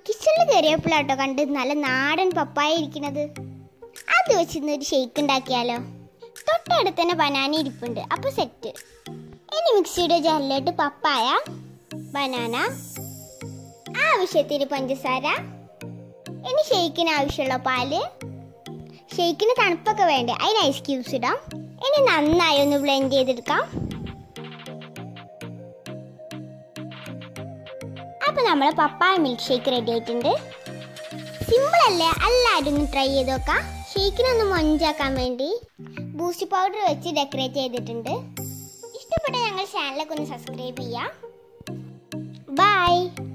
കിച്ചണിൽ കയറിയപ്പോഴാട്ടോ കണ്ട് നല്ല നാടൻ പപ്പായ ഇരിക്കുന്നത് അത് വെച്ചിരുന്ന് ഒരു ഷെയ്ക്ക് ഉണ്ടാക്കിയാലോ തൊട്ടടുത്ത് തന്നെ ബനാന ഇരിപ്പുണ്ട് അപ്പൊ സെറ്റ് ഇനി മിക്സിയുടെ ജാറിലോട്ട് പപ്പായ ബനാന ആവശ്യത്തിന് പഞ്ചസാര ഇനി ഷെയ്ക്കിന് ആവശ്യമുള്ള പാല് ഷെയ്ക്കിന് തണുപ്പൊക്കെ വേണ്ടേ അതിന് ഐസ് ക്യൂബ്സ് ഇടാം ഇനി നന്നായി ഒന്ന് ബ്ലെൻഡ് ചെയ്തെടുക്കാം അപ്പൊ നമ്മളെ പപ്പായ മിൽക്ക് ഷേക്ക് റെഡി ആയിട്ടുണ്ട് സിമ്പിൾ അല്ലേ എല്ലാവരും ഒന്ന് ട്രൈ ചെയ്ത് നോക്കാം ഷേക്കിനൊന്ന് മൊഞ്ചാക്കാൻ വേണ്ടി ബൂസ്റ്റ് പൗഡർ വെച്ച് ഡെക്കറേറ്റ് ചെയ്തിട്ടുണ്ട് ഇഷ്ടപ്പെട്ട ഞങ്ങൾ ചാനലൊക്കെ ഒന്ന് സബ്സ്ക്രൈബ് ചെയ്യാം ബൈ